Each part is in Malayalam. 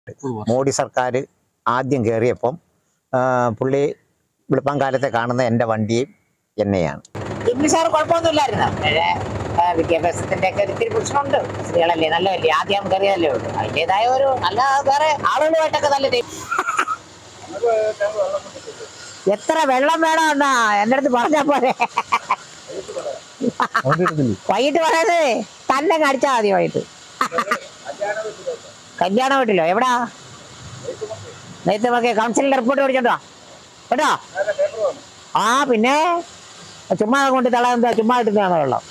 മോഡി സർക്കാർ ആദ്യം കയറിയപ്പം ആ, പുള്ളി വെളുപ്പാങ്കാലത്തെ കാണുന്ന എൻ്റെ വണ്ടിയും എന്നെയാണ് ഇംഗ്ലീഷുകാർ കുഴപ്പമൊന്നുമില്ലായിരുന്നു പക്ഷേ ആ, വിദ്യാഭ്യാസത്തിന്റെ ഒക്കെ ഇത്തിരി പ്രശ്നമുണ്ട് സ്ത്രീകളല്ലേ നല്ലതല്ലേ ആദ്യം കയറിയതല്ലേ ഉള്ളൂ അതിൻ്റെതായ ഒരു നല്ല വേറെ ആളുകളുമായിട്ടൊക്കെ നല്ല ടീം എത്ര വെള്ളം വേണം എന്നാ എൻ്റെ അടുത്ത് പറഞ്ഞാ പോലെ വൈകിട്ട് പറയുന്നത് തന്നെ കടിച്ചാൽ മതി വൈകിട്ട് കല്യാണ വീട്ടിലോ എവിടാ നെയ്ത്തമൊക്കെ കൗൺസിലിന്റെ റിപ്പോർട്ട് മേടിച്ചോണ്ടോ കേട്ടോ ആ പിന്നെ ചുമ്മാ കൊണ്ട് തളാൻ ചുമ്മാ കിട്ടുന്നതാണ് വെള്ളം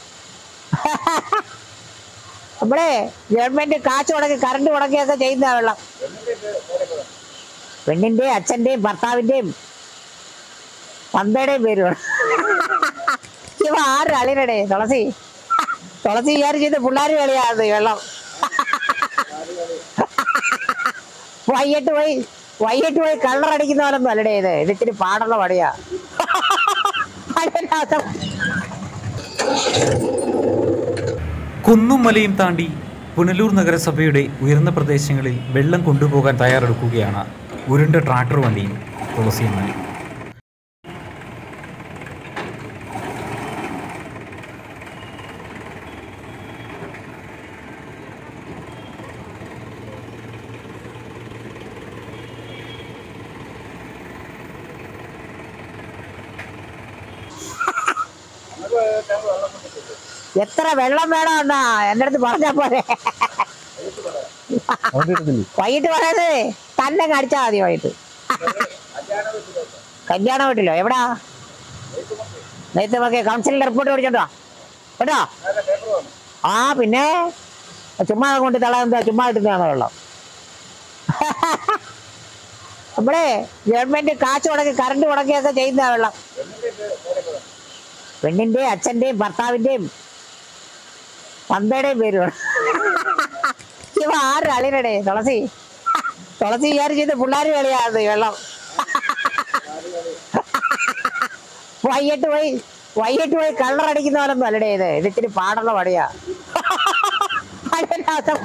നമ്മളെ ഗവൺമെന്റ് കാശ് മുടക്കി കറണ്ട് മുടക്കിയൊക്കെ ചെയ്യുന്ന വെള്ളം പെണ്ണിന്റെയും അച്ഛന്റെയും ഭർത്താവിന്റെയും തന്തയുടെയും പേര് വേണം. ഇവ ആറ് അളിനടേ തുളസി തുളസി വിചാരിച്ചത് പിള്ളേർ കളിയാത് ഈ വെള്ളം വൈകിട്ട് പോയി വൈകിട്ട് പോയി കള്ളറടിക്കുന്ന പോലൊന്നും അല്ലടേ ഇത് ഇത് ഇത്തിരി പാടുള്ള പണിയാ അതിനകത്ത് കുന്നും മലയും താണ്ടി പുനലൂർ നഗരസഭയുടെ ഉയർന്ന പ്രദേശങ്ങളിൽ വെള്ളം കൊണ്ടുപോകാൻ തയ്യാറെടുക്കുകയാണ് ഉരുണ്ട ട്രാക്ടർ വണ്ടിയും തുളസിയമ്മയും എത്ര വെള്ളം വേണം എന്നാ എൻ്റെ അടുത്ത് പറഞ്ഞാ പോലെ വൈകിട്ട് പറയുന്നത് തന്നെ കടിച്ചാൽ മതി വൈകിട്ട് കല്യാണ വീട്ടിലോ എവിടാ നെയ്ത്തമൊക്കെ കൗൺസിലിന്റെ റിപ്പോർട്ട് മേടിച്ചോണ്ടോ കേട്ടോ ആ പിന്നെ ചുമ്മാ കൊണ്ട് തളാൻ ചുമ്മാ കിട്ടുന്നതാണ് വെള്ളം നമ്മളെ ഗവൺമെന്റ് കാശ് മുടക്കി കറണ്ട് മുടക്കിയൊക്കെ ചെയ്യുന്ന വെള്ളം പെണ്ണിന്റെയും അച്ഛന്റെയും ഭർത്താവിന്റെയും തന്തയുടെയും പേര് വേണം. ഇവ ആറ് അളിനടേ തുളസി തുളസി വിചാരിച്ചത് പിള്ളേർ കളിയാത് ഈ വെള്ളം വൈകിട്ട് പോയി വൈകിട്ട് പോയി കള്ളറടിക്കുന്ന പോലൊന്നും അല്ലടേ ഇത് ഇത് ഇത്തിരി പാടുള്ള പണിയാ അതിനകത്ത്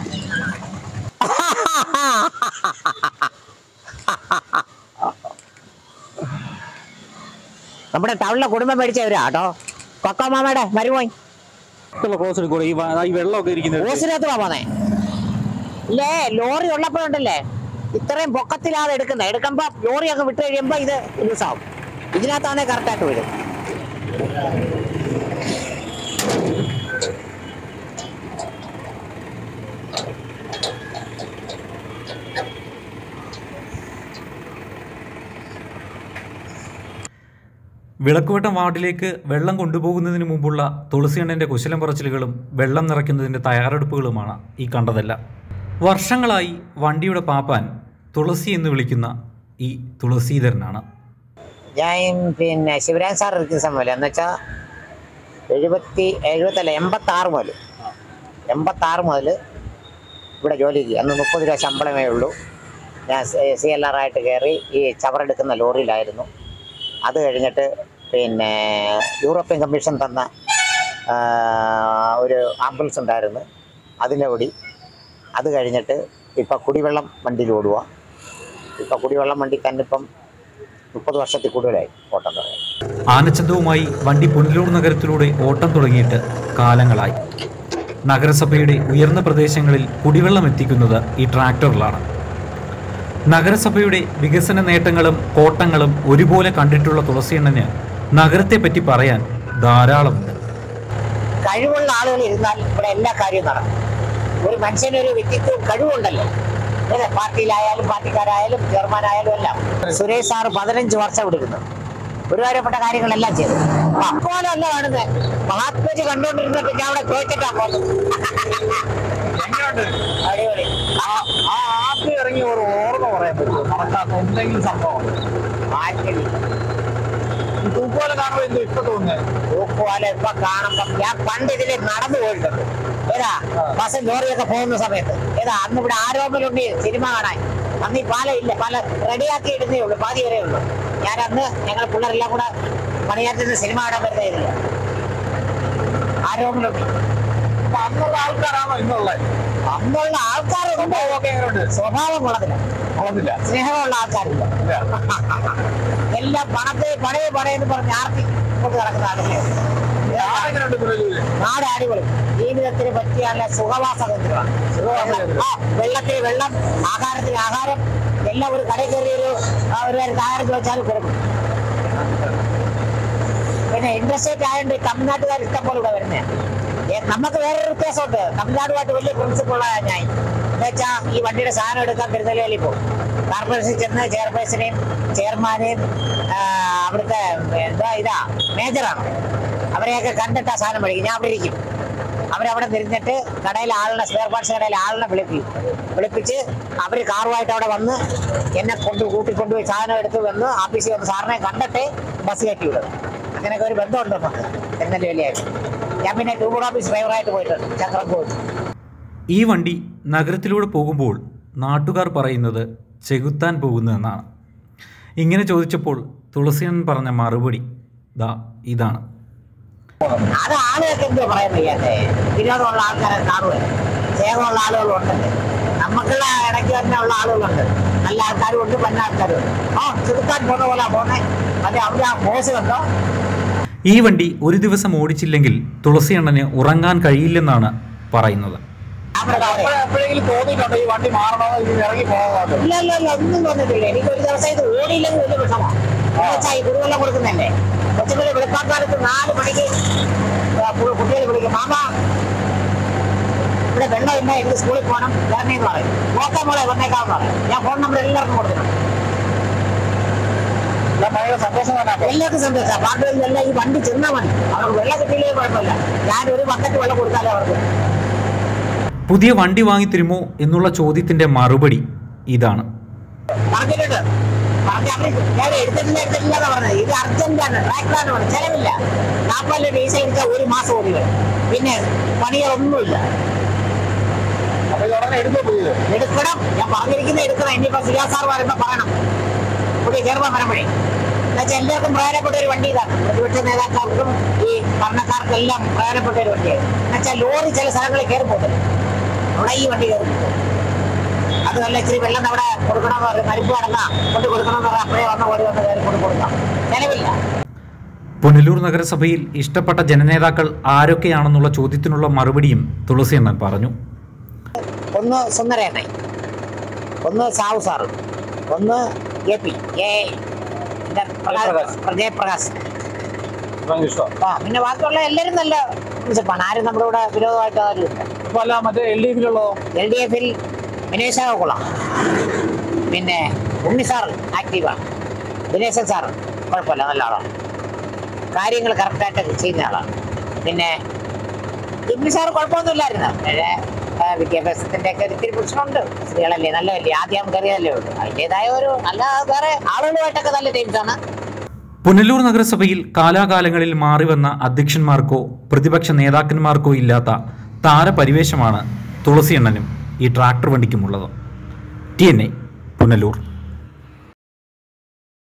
നമ്മുടെ ടൗണിലെ കുടുംബം മേടിച്ചവരാ കേട്ടോ കൊക്കോ മാമയുടെ മരുമോൻ ക്ലോസ് എടുക്കൂടെ ഈ വ- ഈ വെള്ളമൊക്കെ ഇരിക്കുന്നത് ഓസിനകത്ത് പോന്നേ ഇല്ലേ ലോറി ഉള്ളപ്പോഴുണ്ടല്ലേ ഇത്രയും പൊക്കത്തിലാതെ എടുക്കുന്നത് എടുക്കുമ്പോ ലോറിയൊക്കെ വിട്ട് കഴിയുമ്പോ ഇത് ലൂസാവും ഇതിനകത്താണെ കറക്റ്റായിട്ട് വരും വിളക്കുവട്ടം വാർഡിലേക്ക് വെള്ളം കൊണ്ടുപോകുന്നതിന് മുമ്പുള്ള തുളസിയണ്ണൻ്റെ കുശലം പറച്ചിലുകളും വെള്ളം നിറയ്ക്കുന്നതിൻ്റെ തയ്യാറെടുപ്പുകളുമാണ് ഈ കണ്ടതെല്ലാം വർഷങ്ങളായി വണ്ടിയുടെ പാപ്പാൻ തുളസി എന്ന് വിളിക്കുന്ന ഈ തുളസീധരനാണ് ഞാൻ പിന്നെ ശിവരാജ് സാർ ഇരിക്കുന്ന സമയം എന്ന് വെച്ചാൽ എഴുപത്തി എഴുപത്തല്ല എൺപത്തി ആറ് മുതൽ എൺപത്തി ആറ് മുതൽ ഇവിടെ ജോലി ചെയ്യും അന്ന് മുപ്പത് രൂപ ശമ്പളമേ ഉള്ളൂ ഞാൻ സി എൽ ആർ ആയിട്ട് കയറി ഈ ചവറെടുക്കുന്ന ലോറിയിലായിരുന്നു അത് കഴിഞ്ഞിട്ട് പിന്നെ യൂറോപ്യൻ കമ്മീഷൻ തന്ന ആ, ഒരു ആംബുലൻസ് ഉണ്ടായിരുന്നു അതിൻ്റെ കൂടി അത് കഴിഞ്ഞിട്ട് ഇപ്പം കുടിവെള്ളം വണ്ടിയിൽ ഓടുക ഇപ്പം കുടിവെള്ളം വണ്ടി തന്നെ ഇപ്പം മുപ്പത് വർഷത്തിൽ കൂടുതലായി ഓട്ടം തുടങ്ങി ആനച്ചന്തവുമായി വണ്ടി പുനലൂർ നഗരത്തിലൂടെ ഓട്ടം തുടങ്ങിയിട്ട് കാലങ്ങളായി നഗരസഭയുടെ ഉയർന്ന പ്രദേശങ്ങളിൽ കുടിവെള്ളം എത്തിക്കുന്നത് ഈ ട്രാക്ടറിലാണ് നഗരസഭയുടെ വികസന നേട്ടങ്ങളും കോട്ടങ്ങളും ഒരുപോലെ കണ്ടിട്ടുള്ള തുളസിയണ്ണന് നഗരത്തെപ്പറ്റി പറയാൻ ധാരാളമുണ്ട് കഴിവുള്ള ആളുകൾ ഇരുന്നാൽ ഇവിടെ എല്ലാ കാര്യവും നടക്കും ഒരു മനുഷ്യനൊരു വ്യക്തിത്വം കഴിവുണ്ടല്ലോ ഏത് പാർട്ടിയിലായാലും പാർട്ടിക്കാരായാലും ചെയർമാനായാലും എല്ലാം സുരേഷ് സാറ് പതിനഞ്ച് വർഷം എടുക്കുന്നു ഒരുപാടപ്പെട്ട കാര്യങ്ങളെല്ലാം ചെയ്തു അപ്പോലല്ല കാണുന്നത് മഹാത്മജി കണ്ടുകൊണ്ടിരുന്നിട്ട് ഞാൻ അവിടെ കേട്ടിട്ടാ പോകുന്നത് അടിപൊളി ആദ്യം ഇറങ്ങി ഒരു ഓർമ്മ പറയാൻ പറ്റുമോ നടക്കാത്ത എന്തെങ്കിലും സംഭവം ആറ്റലി ഈ തൂക്കുപോലെ കാണുമ്പോൾ എന്തോ ഇപ്പൊ തോന്നുന്നത് പോലെ ഇപ്പൊ കാണുമ്പോ ഞാൻ പണ്ട് ഇതില് നടന്നു പോയിട്ടുണ്ട് ഏതാ ബസ് ലോറിയൊക്കെ പോകുന്ന സമയത്ത് ഏതാ അന്ന് ഇവിടെ ആരോപണമുണ്ട് സിനിമ കാണാൻ അന്ന് ഈ പാലം ഇല്ല പാലം റെഡിയാക്കി ഇടുന്നേ ഉള്ളൂ പാതി വരെ ഉള്ളൂ ഞാൻ അന്ന് ഞങ്ങൾ പിള്ളേരെല്ലാം കൂടെ മണിയാറ്റിൽ സിനിമ കാണാൻ വരുന്നതില്ല ആരോപണമുണ്ട് അപ്പൊ അന്നുള്ള ആൾക്കാരാണോ ഇന്നുള്ളത് പണ്ടുള്ള ആൾക്കാരൊന്നും സംഭവമൊക്കെ എങ്ങനെയുണ്ട് സ്വഭാവം കൊള്ളത്തില്ല കൊള്ളത്തില്ല സ്നേഹമുള്ള ആൾക്കാരില്ല എല്ലാം പണത്തെ പണയെ പണയെന്ന് പറഞ്ഞ് ആർത്തി കൊണ്ട് നടക്കുന്ന ആളുകളെ എങ്ങനെയുണ്ട് പുനലൂര് നാട് അടിപൊളി ജീവിതത്തിന് പറ്റിയ നല്ല സുഖവാസ കേന്ദ്രമാണ് സുഖവാസ ആ വെള്ളത്തിന് വെള്ളം ആഹാരത്തിന് ആഹാരം എല്ലാം ഒരു കടയിൽ കയറി ഒരു ആ, ഒരു നേരത്തെ ആഹാരം ചോദിച്ചാലും കൊടുക്കും പിന്നെ ഇൻഡസ്ട്രേറ്റ് ആയതുകൊണ്ട് തമിഴ്നാട്ടുകാർ ഇഷ്ടം പോലെ ഇവിടെ വരുന്നത് നമുക്ക് വേറൊരു വ്യത്യാസമുണ്ട് തമിഴ്നാടുമായിട്ട് വലിയ പ്രിൻസിപ്പുള്ള ഞാൻ എന്നുവെച്ചാൽ ഈ വണ്ടിയുടെ സാധനം എടുക്കാൻ തിരുനെല്ലിയിൽ പോകും കോർപ്പറേഷനിൽ ചെന്ന് ചെയർപേഴ്സണെയും ചെയർമാനെയും ആ, അവിടുത്തെ എന്താ ഇതാ മേജറാണ് അവരെയൊക്കെ കണ്ടിട്ട് ആ സാധനം മേടിക്കും ഞാൻ അവിടെ ഇരിക്കും അവരവിടെ നിന്നിട്ട് കടയിൽ ആളിനെ സ്പെയർ പാർട്സ് കടയിൽ ആളിനെ വിളിപ്പിക്കും വിളിപ്പിച്ച് അവർ കാറുമായിട്ട് അവിടെ വന്ന് എന്നെ കൊണ്ട് കൂട്ടിക്കൊണ്ടുപോയി സാധനം എടുത്ത് വന്ന് ഓഫീസിൽ വന്ന് സാറിനെ കണ്ടിട്ട് ബസ് കയറ്റി വിടും അങ്ങനെയൊക്കെ ഒരു ബന്ധമുണ്ട് നമുക്ക് തിരുനെല്ലിയായിട്ട് ഞാൻ പിന്നെ ടൂബോർഡ് ഓഫീസ് ഡ്രൈവറായിട്ട് പോയിട്ടുണ്ട് ചക്രം പോയിട്ട് ഈ വണ്ടി നഗരത്തിലൂടെ പോകുമ്പോൾ നാട്ടുകാർ പറയുന്നത് ചെകുത്താൻ പോകുന്നു എന്നാണ് ഇങ്ങനെ ചോദിച്ചപ്പോൾ തുളസിയൻ പറഞ്ഞ മറുപടി ദാ ഇതാണ് അത് ആളുകൾക്ക് എന്തോ പറയാൻ വയ്യാത്തെ വിനോദമുള്ള ആൾക്കാരെ കാണുക സ്നേഹമുള്ള ആളുകളുണ്ട് നമുക്കുള്ള ഇടയ്ക്ക് തന്നെ ഉള്ള ആളുകളുണ്ട് നല്ല ആൾക്കാരും ഉണ്ട് പന്ന ആൾക്കാരും ഉണ്ട് ആ ചെറുക്കാൻ പോണ പോലെ പോണേ അതെ അവിടെ ആ ബോസ് കണ്ടോ ഈ വണ്ടി ഒരു ദിവസം ഓടിച്ചില്ലെങ്കിൽ തുളസിയണ്ണന് ഉറങ്ങാൻ കഴിയില്ലെന്നാണ് പറയുന്നത് അവിടെ അപ്പോഴ- എപ്പോഴെങ്കിലും തോന്നിയിട്ടുണ്ടോ ഈ വണ്ടി മാറണോ ഇത് ഇറങ്ങി പോകാതെ ഇല്ല ഇല്ല ഇല്ല ഒന്നും തോന്നിട്ടില്ല എനിക്ക് ഒരു ദിവസം ഇത് ഓടിയില്ലെങ്കിൽ വലിയ വിഷമമാണ് വെച്ചാൽ ഈ കുടിവെള്ളം കൊടുക്കുന്നല്ലേ കൊച്ചുങ്ങളെ വെളുപ്പാക്കാലത്ത് നാല് മണിക്ക് കുട്ടികൾ വിളിക്കും മാമ ഇവിടെ വെള്ളം ഇല്ല എനിക്ക് സ്കൂളിൽ പോകണം വരണേന്ന് പറയും നോക്കാൻ മോളെ വന്നേക്കാന്ന് പറയും ഞാൻ ഫോൺ നമ്പർ എല്ലാവർക്കും കൊടുത്തിട്ടുണ്ട് ഞാൻ ഭയങ്കര സന്തോഷം തന്നെ എല്ലാവർക്കും സന്തോഷം പാട്ടുകളിൽ എല്ലാം ഈ വണ്ടി ചെന്നാൽ മതി അവർക്ക് വെള്ളം കിട്ടിയില്ലേ കുഴപ്പമില്ല ഞാൻ ഒരു ബക്കറ്റ് വെള്ളം കൊടുത്താലേ അവർക്ക് പുതിയ വണ്ടി വാങ്ങിത്തരുമോ എന്നുള്ള ചോദ്യത്തിൻ്റെ മറുപടി ഇതാണ് പറഞ്ഞിട്ടുണ്ട് പറഞ്ഞ അവര് ഞാൻ എടുത്തിട്ടില്ല എടുത്തിട്ടില്ല എന്ന് പറഞ്ഞത് ഇത് അർജന്റാണ് ട്രാക്ടറാണ് പറഞ്ഞത് ചെലവില്ല നാൽപ്പത് ഡീസൽ അടിച്ചാൽ ഒരു മാസം ഓടി വരും പിന്നെ പണികളൊന്നുമില്ല അപ്പൊ ഇത് ഉടനെ എടുത്തോ പുതിയത് എടുക്കണം ഞാൻ പറഞ്ഞിരിക്കുന്നത് എടുക്കണം ഇനിയിപ്പോ സുജാ സാർ വരുമ്പോ പറയണം പുതിയ ചെറുപ്പം വരുമ്പോഴേ എന്നുവെച്ചാൽ എല്ലാവർക്കും പ്രധാനപ്പെട്ട ഒരു വണ്ടി ഇതാണ് പ്രതിപക്ഷ നേതാക്കൾക്കും ഈ ഭരണക്കാർക്കെല്ലാം പ്രധാനപ്പെട്ട ഒരു വണ്ടിയാണ് എന്നുവെച്ചാൽ ലോറി ചില സ്ഥലങ്ങളിൽ കയറി പോകുന്നത് അവിടെ ഈ വണ്ടി കയറി പോകും അത് നല്ല ഇച്ചിരി വെള്ളം അവിടെ കൊടുക്കണം മരിപ്പ് കടന്നാ കൊണ്ട് കൊടുക്കണം എന്ന് പറഞ്ഞാൽ അപ്പോഴേ വന്ന് ഓടി വന്ന് കയറി കൊണ്ട് കൊടുക്കാം നിലവില്ല പുനലൂർ നഗരസഭയിൽ ഇഷ്ടപ്പെട്ട ജനനേതാക്കൾ ആരൊക്കെയാണെന്നുള്ള ചോദ്യത്തിനുള്ള മറുപടിയും തുളസിയണ്ണൻ പറഞ്ഞു ഒന്ന് സുന്ദരേണ്ണ ഒന്ന് സാവു സാറ് ഒന്ന് എ പി എ എന്താ പ്രകാശ് ജയപ്രകാശ് ഭയങ്കര ഇഷ്ടം ആ പിന്നെ ബാക്കിയുള്ള എല്ലാവരും നല്ല പ്രിൻസിപ്പാണ് ആരും നമ്മുടെ കൂടെ വിരോധമായിട്ട് ആരും ഇല്ല അപ്പൊ അല്ല മറ്റേ എൽ ഡി എഫിലുള്ളതോ എൽ ഡി എഫിൽ വിനേശ കൊള്ളാം പിന്നെ ഉണ്ണി സാർ ആക്റ്റീവാണ് ദിനേശൻ സാർ കുഴപ്പമില്ല നല്ല ആളാണ് കാര്യങ്ങൾ കറക്റ്റായിട്ട് ചെയ്യുന്ന ആളാണ് പിന്നെ ഉണ്ണി സാർ കുഴപ്പമൊന്നുമില്ലായിരുന്നു പക്ഷേ ആ, വിദ്യാഭ്യാസത്തിന്റെ ഒക്കെ ഒത്തിരി പ്രശ്നമുണ്ട് സ്ത്രീകളല്ലേ നല്ലതല്ലേ ആദ്യം കയറിയതല്ലേ ഉള്ളൂ അതിൻ്റെതായ ഒരു നല്ല വേറെ ആളുകളുമായിട്ടൊക്കെ നല്ല ടീംസാണ് പുനലൂർ നഗരസഭയിൽ കാലാകാലങ്ങളിൽ മാറിവന്ന അധ്യക്ഷന്മാർക്കോ പ്രതിപക്ഷ നേതാക്കന്മാർക്കോ ഇല്ലാത്ത താരപരിവേശമാണ് തുളസിയണ്ണനും ഈ ട്രാക്ടർ വണ്ടിക്കുമുള്ളത് ടി എൻ എ പുനലൂർ